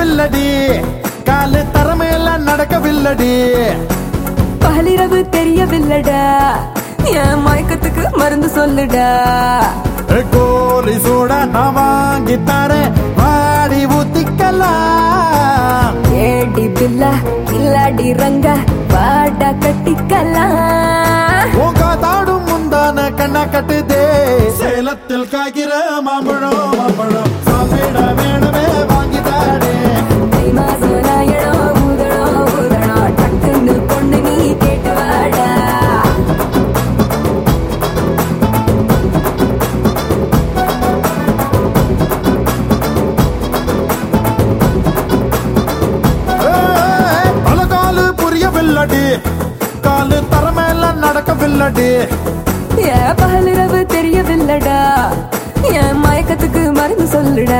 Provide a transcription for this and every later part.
தெரியவில்லடி காலு தரமேல நடக்கவில்லடி பகலிரவு தெரியவில்லடா என் மயக்கத்துக்கு மருந்து சொல்லுடா ஏ, கோலி சூட நான் வாங்கி தரேன் வாடி ஊத்திக்கலாம் ஏடி பில்லா இல்லாடி ரங்க பாடா கட்டிக்கலாம் தாடும் முந்தான கண்ணா கட்டுதே சேலத்தில் காய்கிற மாம்பழம் மாம்பழம் சாப்பிட வேணுமே வாங்கி தாடே தை மாசம் நாயடோ ஊதடோ ஊதடோ டக்குன்னு பொண்ணு நீ கேட்டு வாடா பல காலு புரியவில்லடி காலு தரமேல நடக்கவில்லடி என் பகலிரவு தெரியவில்லடா என் மயக்கத்துக்கு மருந்து சொல்லுடா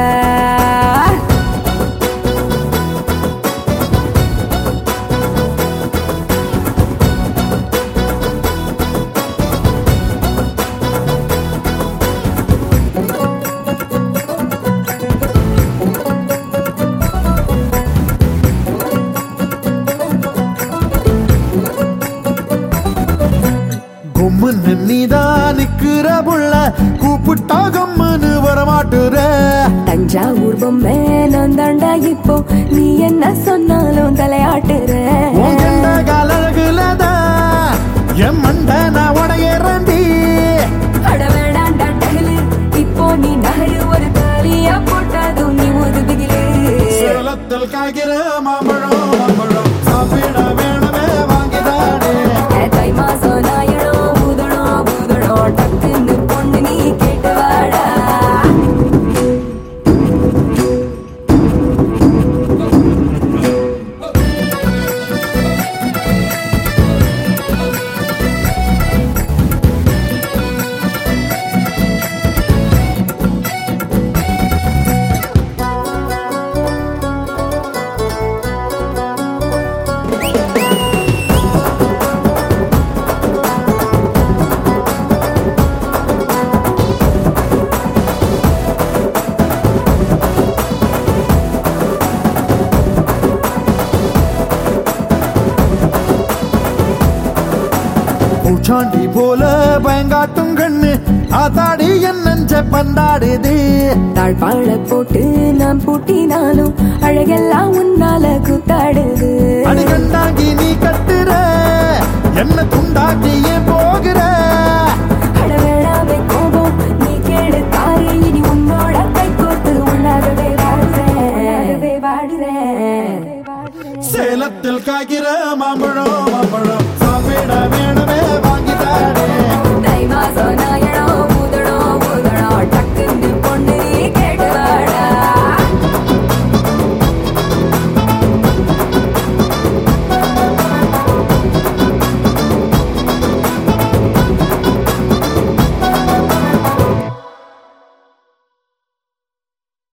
கும்முன்னு நீதான் நிக்கிற புள்ள கூப்பிட்டா கம்முன்னு வரமாட்டுற தஞ்சாவூர் பொம்மை நான் தாண்டா இப்போ நீ என்ன சொன்னாலும் தலையாட்டுற உன் கண்ட காலகுலதான் என் மண்ட நான் உடையறண்டி அட வேண்டாண்டா டகலு இப்போ நீ நகரு ஒரு தாலியா போட்டதும் நீ ஒரு திகிலு சேலத்தில் காய்கிற மாம்பழம் மாம்பழம் சாப்பிட வேணுமே வாங்கிதானே தை மாசம் நாயடோ ஊதடோ ஊதடோ டக்குன்னு பொண்ணு நீ கேட்டு வாடா பூச்சாண்டி போல பயங்காட்டும் கண்ணு ஆத்தாடி என் நெஞ்ச பந்தாடுது தாழ்பாழ போட்டு நான் பூட்டினாலும் அழகெல்லாம் உன்னால கூத்தாடுது அடி கண்டாங்கி நீ கட்டுற என்ன துண்டாக்கி ஏன் போகிற அட வேணாமே கோபம் நீ கேடு தாரு இனி உன்னோட கை கோர்த்து உன்னாகவே வாடுறேன் வாடுறேன் சேலத்தில் காய்கிற மாம்பழம் மாம்பழம் சாப்பிட வேணுமே வாங்கி தாடே தை மாசம் நாயடம்